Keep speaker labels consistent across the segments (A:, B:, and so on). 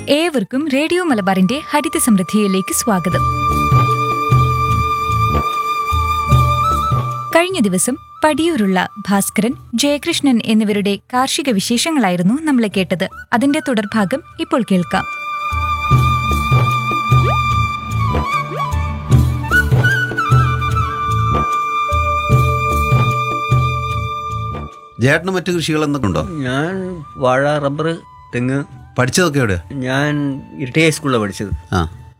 A: ഏവർക്കും റേഡിയോ മലബാറിന്റെ ഹരിത സമൃദ്ധിയിലേക്ക് സ്വാഗതം കഴിഞ്ഞ ദിവസം പടിയൂരുള്ള ഭാസ്കരൻ ജയകൃഷ്ണൻ എന്നിവരുടെ കാർഷിക വിശേഷങ്ങളായിരുന്നു നമ്മൾ കേട്ടത് അതിന്റെ തുടർഭാഗം ഇപ്പോൾ കേൾക്കാം
B: ജേട്ടന് മറ്റു കൃഷികൾ എന്തൊക്കെ ഉണ്ടോ
C: ഞാൻ വാഴ റബ്ബർ തെങ്ങ്
B: പഠിച്ചതൊക്കെ എവിടെയാ
C: ഞാൻ ഇരിട്ടി ഹൈസ്കൂളിലാണ് പഠിച്ചത്
B: ആ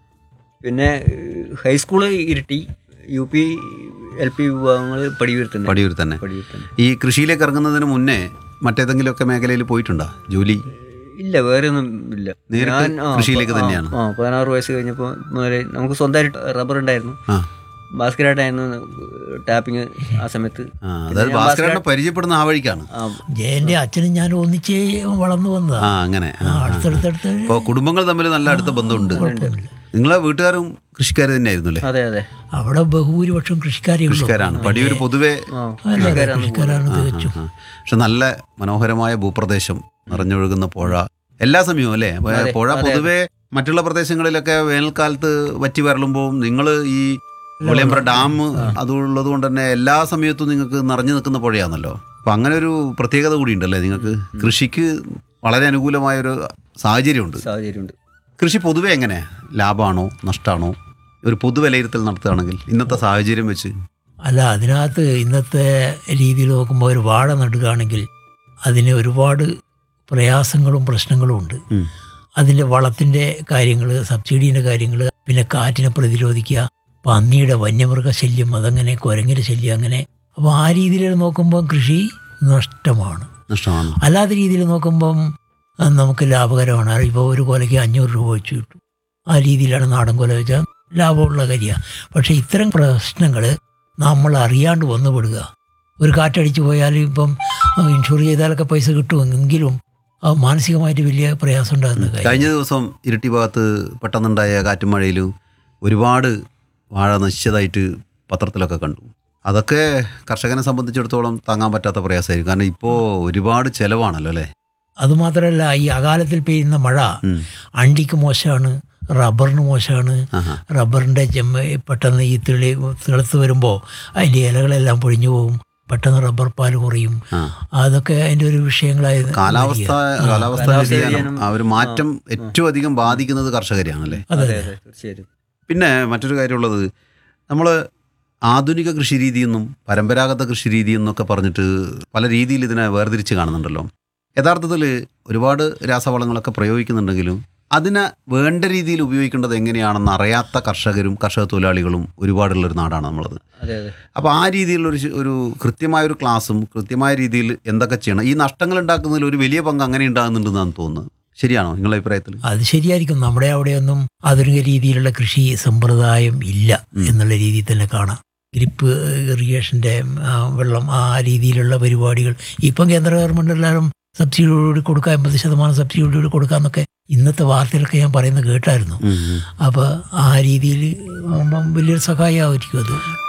C: പിന്നെ high school Iritty U P L P വിഭാഗങ്ങൾ പടിയൂർ തന്നെ
B: പടിയൂർ തന്നെ
C: പടിയൂർ തന്നെ
B: ഈ കൃഷിയിലേക്ക് ഇറങ്ങുന്നതിന് മുന്നേ മറ്റേതെങ്കിലുമൊക്കെ മേഖലയിൽ പോയിട്ടുണ്ടോ ജോലി
C: ഇല്ല വേറെ ഒന്നും ഇല്ല
B: നേരിട്ട്
C: ആ,
B: കൃഷിയിലേക്ക്
C: ആ,
B: തന്നെയാണ്?
C: ആ പതിനാറ് വയസ്സ് കഴിഞ്ഞപ്പോൾ മുതലേ നമുക്ക് സ്വന്തമായിട്ട് റബ്ബർ ഉണ്ടായിരുന്നു
B: ആ
C: ഭാസ്കരായിട്ടായിരുന്നു ടാപ്പിങ് ആ സമയത്ത്
B: ആ അതായത് ഭാസ്കരനെ പരിചയപ്പെടുന്ന ആ വഴിക്കാണ്
C: ആ,
D: ജയന്റെ അച്ഛനും ഞാനും ഒന്നിച്ച് വളർന്നു വന്നതാ
B: ആ അങ്ങനെ ആ, ആ.
D: അടുത്തടുത്തടുത്ത്
B: അപ്പോൾ കുടുംബങ്ങൾ തമ്മിൽ നല്ല അടുത്ത ബന്ധമുണ്ട് നിങ്ങളെ വീട്ടുകാരും കൃഷിക്കാർ തന്നെയായിരുന്നു അല്ലേ
C: അതെ അതെ
D: അവിടെ ബഹുഭൂരിപക്ഷം കൃഷിക്കാരേ ഉള്ളൂ
B: കൃഷിക്കാരാണ് പടിയൂർ പൊതുവെ
C: ആ
D: അല്ല, അല്ല, കൃഷിക്കാരാണ് തികച്ചും
B: ആ. പക്ഷെ നല്ല മനോഹരമായ ഭൂപ്രദേശം നിറഞ്ഞൊഴുകുന്ന പുഴ എല്ലാ സമയവും അല്ലേ
C: അതെ,
B: പുഴ
C: അതെ,
B: പൊതുവെ മറ്റുള്ള പ്രദേശങ്ങളിലൊക്കെ വേനൽക്കാലത്ത് വറ്റി വരളുമ്പോൾ നിങ്ങൾ ഈ ഒളിയമ്പ്ര ഡാം അതുള്ളത് കൊണ്ട് തന്നെ എല്ലാ സമയത്തും നിങ്ങൾക്ക് നിറഞ്ഞു നിൽക്കുന്ന പുഴയാണല്ലോ അപ്പൊ അങ്ങനെ ഒരു പ്രത്യേകത കൂടി ഉണ്ടല്ലേ നിങ്ങൾക്ക് കൃഷിക്ക് വളരെ അനുകൂലമായ ഒരു സാഹചര്യമുണ്ട്
C: സാഹചര്യമുണ്ട്
B: കൃഷി പൊതുവെ എങ്ങനെ ലാഭമാണോ നഷ്ടമാണോ ഒരു പൊതുവിലയിരുത്തൽ നടത്തുകയാണെങ്കിൽ ഇന്നത്തെ സാഹചര്യം വെച്ച്
D: അല്ല അതിനകത്ത് ഇന്നത്തെ രീതിയിൽ നോക്കുമ്പോൾ ഒരു വാഴ നടുകയാണെങ്കിൽ അതിന് ഒരുപാട് പ്രയാസങ്ങളും പ്രശ്നങ്ങളും ഉണ്ട്
B: ഉം.
D: അതിൻ്റെ വളത്തിൻ്റെ കാര്യങ്ങൾ സബ്സിഡീൻ്റെ കാര്യങ്ങൾ പിന്നെ കാറ്റിനെ പ്രതിരോധിക്കുക പന്നിയുടെ വന്യമൃഗ ശല്യം അതങ്ങനെ കുരങ്ങിൻ്റെ ശല്യം അങ്ങനെ അപ്പോൾ ആ രീതിയിൽ നോക്കുമ്പോൾ കൃഷി നഷ്ടമാണ്
B: നഷ്ടമാണ്
D: അല്ലാത്ത രീതിയിൽ നോക്കുമ്പം അത് നമുക്ക് ലാഭകരമാണ് ഇപ്പോൾ ഒരു കൊലയ്ക്ക് അഞ്ഞൂറ് രൂപ വെച്ച് കിട്ടും ആ രീതിയിലാണ് നാടൻ കൊല വെച്ചാൽ ലാഭമുള്ള കാര്യമാണ് പക്ഷേ ഇത്തരം പ്രശ്നങ്ങൾ നമ്മൾ അറിയാണ്ട് വന്നുപെടുക ഒരു കാറ്റടിച്ച് പോയാൽ ഇപ്പം ഇൻഷുർ ചെയ്താലൊക്കെ പൈസ കിട്ടുമെങ്കിലും അത് മാനസികമായിട്ട് വലിയ പ്രയാസം ഉണ്ടാകുന്ന കാര്യം
B: കഴിഞ്ഞ ദിവസം ഇരിട്ടി ഭാഗത്ത് പെട്ടെന്നുണ്ടായ കാറ്റും മഴയിലും ഒരുപാട് വാഴ നശിച്ചതായിട്ട് പത്രത്തിലൊക്കെ കണ്ടു അതൊക്കെ കർഷകനെ സംബന്ധിച്ചിടത്തോളം താങ്ങാൻ പറ്റാത്ത പ്രയാസമായിരിക്കും കാരണം ഇപ്പോൾ ഒരുപാട് ചിലവാണല്ലോ അല്ലേ
D: അതുമാത്രമല്ല ഈ അകാലത്തിൽ പെയ്യുന്ന മഴ
B: ഉം.
D: അണ്ടിക്ക് മോശമാണ് റബ്ബറിന് മോശമാണ്
B: ആഹാ.
D: റബ്ബറിൻ്റെ ചെമ്മ പെട്ടെന്ന് ഈ തിളി തിളത്ത് വരുമ്പോൾ അതിൻ്റെ ഇലകളെല്ലാം പൊഴിഞ്ഞു പോകും പെട്ടെന്ന് റബ്ബർ പാൽ കുറയും
B: ആ.
D: അതൊക്കെ അതിൻ്റെ ഒരു വിഷയങ്ങളായി
B: കാലാവസ്ഥ
D: വരിക.
B: കാലാവസ്ഥ
C: കാലാവസ്ഥ
B: വ്യതിയാനം
C: വ്യതിയാനം.
B: ആ ഒരു മാറ്റം ഏറ്റവും അധികം ബാധിക്കുന്നത് കർഷകരെയാണല്ലേ
D: അതെ
C: അതെ
D: അതെ
C: അതെ തീർച്ചയായും
B: പിന്നെ മറ്റൊരു കാര്യമുള്ളത് നമ്മൾ ആധുനിക കൃഷി രീതിയെന്നും പരമ്പരാഗത കൃഷി രീതിയെന്നൊക്കെ പറഞ്ഞിട്ട് പല രീതിയിൽ ഇതിനെ വേർതിരിച്ച് കാണുന്നുണ്ടല്ലോ യഥാർത്ഥത്തിൽ ഒരുപാട് രാസവളങ്ങളൊക്കെ പ്രയോഗിക്കുന്നുണ്ടെങ്കിലും അതിനെ വേണ്ട രീതിയിൽ ഉപയോഗിക്കേണ്ടത് എങ്ങനെയാണെന്ന് അറിയാത്ത കർഷകരും കർഷക തൊഴിലാളികളും ഒരുപാടുള്ളൊരു നാടാണ് നമ്മളത്
C: അതെ അതെ
B: അപ്പോൾ ആ രീതിയിലുള്ളൊരു ശ- ഒരു കൃത്യമായ ഒരു ക്ലാസ്സും കൃത്യമായ രീതിയിൽ എന്തൊക്കെ ചെയ്യണം ഈ നഷ്ടങ്ങൾ ഉണ്ടാക്കുന്നതിൽ ഒരു വലിയ പങ്ക് അങ്ങനെ ഉണ്ടാകുന്നുണ്ടെന്നാണ് തോന്നുന്നത് ശരിയാണോ നിങ്ങളുടെ അഭിപ്രായത്തിൽ
D: അത് ശരിയായിരിക്കും നമ്മുടെ അവിടെയൊന്നും ആധുനിക രീതിയിലുള്ള കൃഷി സമ്പ്രദായം ഇല്ല എന്നുള്ള രീതിയിൽ തന്നെ കാണാം ഗ്രിപ്പ് ഇറിഗേഷൻ്റെ വെള്ളം ആ രീതിയിലുള്ള പരിപാടികൾ ഇപ്പം കേന്ദ്ര ഗവൺമെൻറ് എല്ലാവരും സബ്സിഡിയോടുകൂടി കൊടുക്കുക എൺപത് ശതമാനം സബ്സിഡിയോടുകൂടി കൊടുക്കാമെന്നൊക്കെ ഇന്നത്തെ വാർത്തയിലൊക്കെ ഞാൻ പറയുന്നത് കേട്ടായിരുന്നു അപ്പോൾ ആ രീതിയിൽ ആകുമ്പം വലിയൊരു സഹായമായിരിക്കും അത്